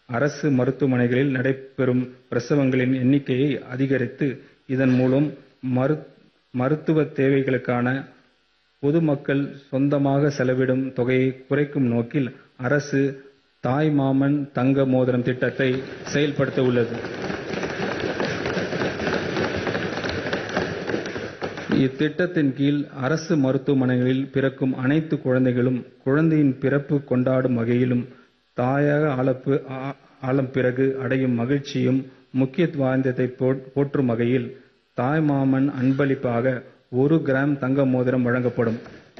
அரசு மருத்துவமனைகளில் நடைபெறும் பிரசவங்களின் எண்ணிக்கையை அதிகரித்து இதன் மூலம் மருத்துவ தேவைகளுக்கான பொதுமக்கள் சொந்தமாக செலவிடும் தொகையை குறைக்கும் நோக்கில் அரசு தாய்மாமன் தங்க மோதிரம் திட்டத்தை செயல்படுத்த உள்ளது. இத்திட்டத்தின் கீழ் அரசு மருத்துவமனைகளில் பிறக்கும் அனைத்து குழந்தைகளும் குழந்தையின் பிறப்பு கொண்டாடும் வகையிலும் தாயாக ஆன பிறகு அடையும் மகிழ்ச்சியும் முக்கியத்துவத்தை போற்றும் வகையில் தாய்மாமன் அன்பளிப்பாக ஒரு கிராம் தங்க மோதிரம் வழங்கப்படும்.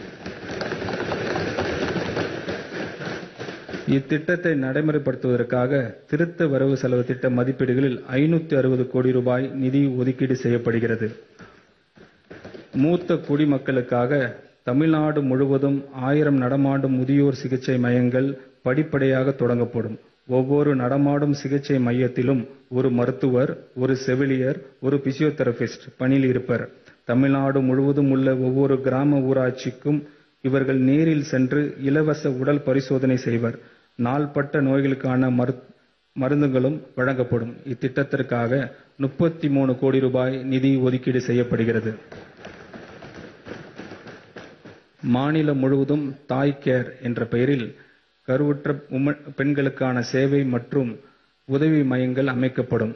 இத்திட்டத்தை நடைமுறைப்படுத்துவதற்காக திருத்த வரவு செலவு திட்ட மதிப்பீடுகளில் ஐநூற்று அறுபது கோடி ரூபாய் நிதி ஒதுக்கீடு செய்யப்படுகிறது. மூத்த குடிமக்களுக்காக தமிழ்நாடு முழுவதும் ஆயிரம் நடமாடும் முதியோர் சிகிச்சை மையங்கள் படிப்படியாக தொடங்கப்படும். ஒவ்வொரு நடமாடும் சிகிச்சை மையத்திலும் ஒரு மருத்துவர், ஒரு செவிலியர், ஒரு பிசியோதெரபிஸ்ட் பணியில் இருப்பர். தமிழ்நாடு முழுவதும் உள்ள ஒவ்வொரு கிராம ஊராட்சிக்கும் இவர்கள் நேரில் சென்று இலவச உடல் பரிசோதனை செய்வர். நாள்பட்ட நோய்களுக்கான மருந்துகளும் வழங்கப்படும். இத்திட்டத்திற்காக முப்பத்து மூன்று கோடி ரூபாய் நிதி ஒதுக்கீடு செய்யப்படுகிறது. மாநிலம் முழுவதும் தாய் கேர் என்ற பெயரில் கருவுற்ற பெண்களுக்கான சேவை மற்றும் உதவி மையங்கள் அமைக்கப்படும்.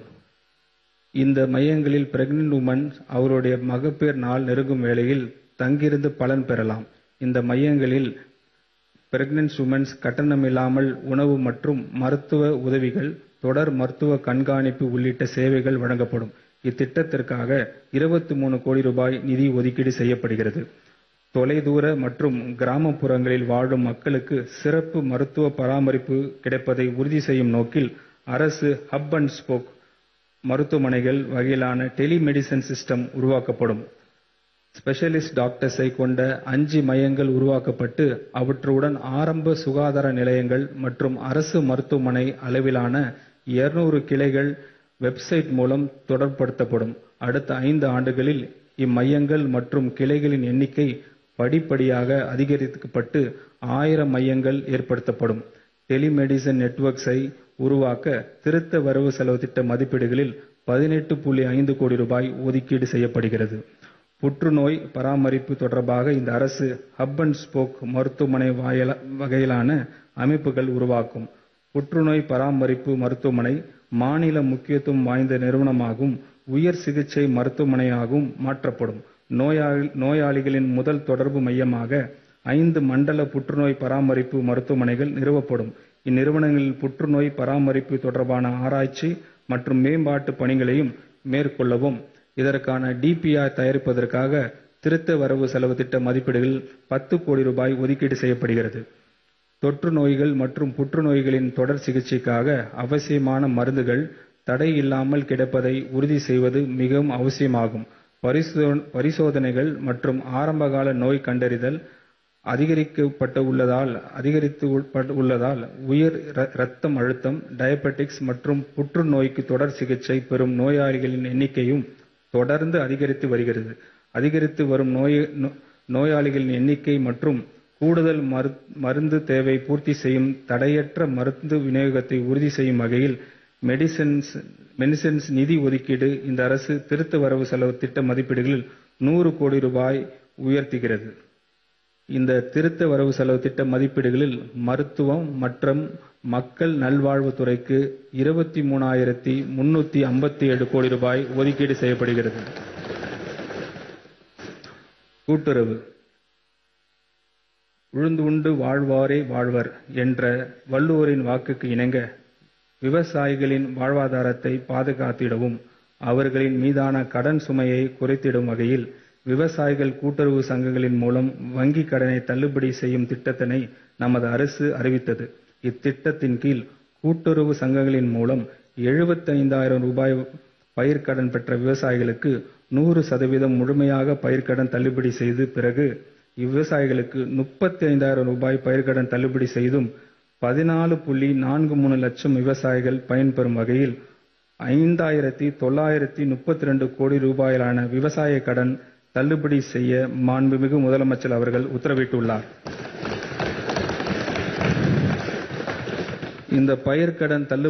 இந்த மையங்களில் பிரெக்னன்ட் உமன் அவர்களுடைய மகப்பேறு நாள் நெருங்கும் வேளையில் தங்கியிருந்து பலன் பெறலாம். இந்த மையங்களில் பிரெக்னன்ட் உமன் கட்டணமில்லாமல் உணவு மற்றும் மருத்துவ உதவிகள், தொடர் மருத்துவ கண்காணிப்பு உள்ளிட்ட சேவைகள் வழங்கப்படும். இத்திட்டத்திற்காக இருபத்து மூன்று கோடி ரூபாய் நிதி ஒதுக்கீடு செய்யப்படுகிறது. தொலைதூர மற்றும் கிராமப்புறங்களில் வாழும் மக்களுக்கு சிறப்பு மருத்துவ பராமரிப்பு கிடைப்பதை உறுதி செய்யும் நோக்கில் அரசு ஹப் அண்ட் ஸ்போக் மருத்துவமனைகள் வகையிலான டெலி மெடிசின் சிஸ்டம் உருவாக்கப்படும். ஸ்பெஷலிஸ்ட் டாக்டர்ஸை கொண்ட அஞ்சு மையங்கள் உருவாக்கப்பட்டு அவற்றுடன் ஆரம்ப சுகாதார நிலையங்கள் மற்றும் அரசு மருத்துவமனை அளவிலான இருநூறு கிளைகள் வெப்சைட் மூலம் தொடர்புபடுத்தப்படும். அடுத்த ஐந்து ஆண்டுகளில் இம்மையங்கள் மற்றும் கிளைகளின் எண்ணிக்கை படிப்படியாக அதிகரிக்கப்பட்டு ஆயிரம் மையங்கள் ஏற்படுத்தப்படும். டெலி மெடிசின் நெட்வொர்க்ஸை உருவாக்க திருத்த வரவு செலவு திட்ட மதிப்பீடுகளில் பதினெட்டு புள்ளி ஐந்து கோடி ரூபாய் ஒதுக்கீடு செய்யப்படுகிறது. புற்றுநோய் பராமரிப்பு தொடர்பாக இந்த அரசு ஹப் அண்ட் ஸ்போக் மருத்துவமனை வகையிலான அமைப்புகள் உருவாக்கும். புற்றுநோய் பராமரிப்பு மருத்துவமனை மாநில முக்கியத்துவம் வாய்ந்த நிறுவனமாகவும், உயர் சிகிச்சை மருத்துவமனையாகவும் மாற்றப்படும். நோயாளிகளின் முதல் தொடர்பு மையமாக ஐந்து மண்டல புற்றுநோய் பராமரிப்பு மருத்துவமனைகள் நிறுவப்படும். இந்நிறுவனங்களில் புற்றுநோய் பராமரிப்பு தொடர்பான ஆராய்ச்சி மற்றும் மேம்பாட்டு பணிகளையும் மேற்கொள்ளவும், இதற்கான டிபிஆர் தயாரிப்பதற்காக திருத்த வரவு செலவு திட்ட மதிப்பீடுகளில் பத்து கோடி ரூபாய் ஒதுக்கீடு செய்யப்படுகிறது. தொற்று நோய்கள் மற்றும் புற்றுநோய்களின் தொடர் சிகிச்சைக்காக அவசியமான மருந்துகள் தடையில்லாமல் கிடைப்பதை உறுதி செய்வது மிகவும் அவசியமாகும். பரிசோதனைகள் மற்றும் ஆரம்பகால நோய் கண்டறிதல் அதிகரித்துள்ளதால் உயர் இரத்த அழுத்தம், டயபெட்டிக்ஸ் மற்றும் புற்றுநோய்க்கு தொடர் சிகிச்சை பெறும் நோயாளிகளின் எண்ணிக்கையும் தொடர்ந்து அதிகரித்து வருகிறது. அதிகரித்து வரும் நோயாளிகளின் எண்ணிக்கை மற்றும் கூடுதல் மருந்து தேவையை பூர்த்தி செய்யும் தடையற்ற மருந்து விநியோகத்தை உறுதி செய்யும் வகையில் மெடிசின்ஸ் நிதி ஒதுக்கீடு இந்த அரசு திருத்த வரவு செலவு திட்ட மதிப்பீடுகளில் நூறு கோடி ரூபாய் உயர்த்துகிறது. இந்த திருத்த வரவு செலவு திட்ட மதிப்பீடுகளில் மருத்துவம் மற்றும் மக்கள் நல்வாழ்வுத் துறைக்கு இருபத்து மூன்றாயிரத்து முன்னூற்று ஐம்பத்தேழு கோடி ரூபாய் ஒதுக்கீடு செய்யப்படுகிறது. கூட்டுறவு உழுதுண்டு வாழ்வோரே வாழ்வர் என்ற வள்ளுவரின் வாக்குக்கு இணங்க, விவசாயிகளின் வாழ்வாதாரத்தை பாதுகாத்திடவும், அவர்களின் மீதான கடன் சுமையை குறைத்திடும் வகையில் விவசாயிகள் கூட்டுறவு சங்கங்களின் மூலம் வங்கிக் கடனை தள்ளுபடி செய்யும் திட்டத்தினை நமது அரசு அறிவித்தது. இத்திட்டத்தின் கீழ் கூட்டுறவு சங்கங்களின் மூலம் எழுபத்தைந்தாயிரம் ரூபாய் பயிர்க்கடன் பெற்ற விவசாயிகளுக்கு நூறு சதவீதம் முழுமையாக பயிர்க்கடன் தள்ளுபடி செய்து பிறகு இவ்விவசாயிகளுக்கு முப்பத்தைந்தாயிரம் ரூபாய் பயிர்க்கடன் தள்ளுபடி செய்தும், பதினாலு புள்ளி நான்கு மூன்று லட்சம் விவசாயிகள் பயன்பெறும் வகையில் ஐந்தாயிரத்து தொள்ளாயிரத்து முப்பத்திரண்டு கோடி ரூபாயிலான விவசாய கடன் தள்ளுபடி செய்ய மாண்புமிகு முதலமைச்சர் அவர்கள் உத்தரவிட்டுள்ளார். இந்த பயிர்க்கடன் தள்ளுபடி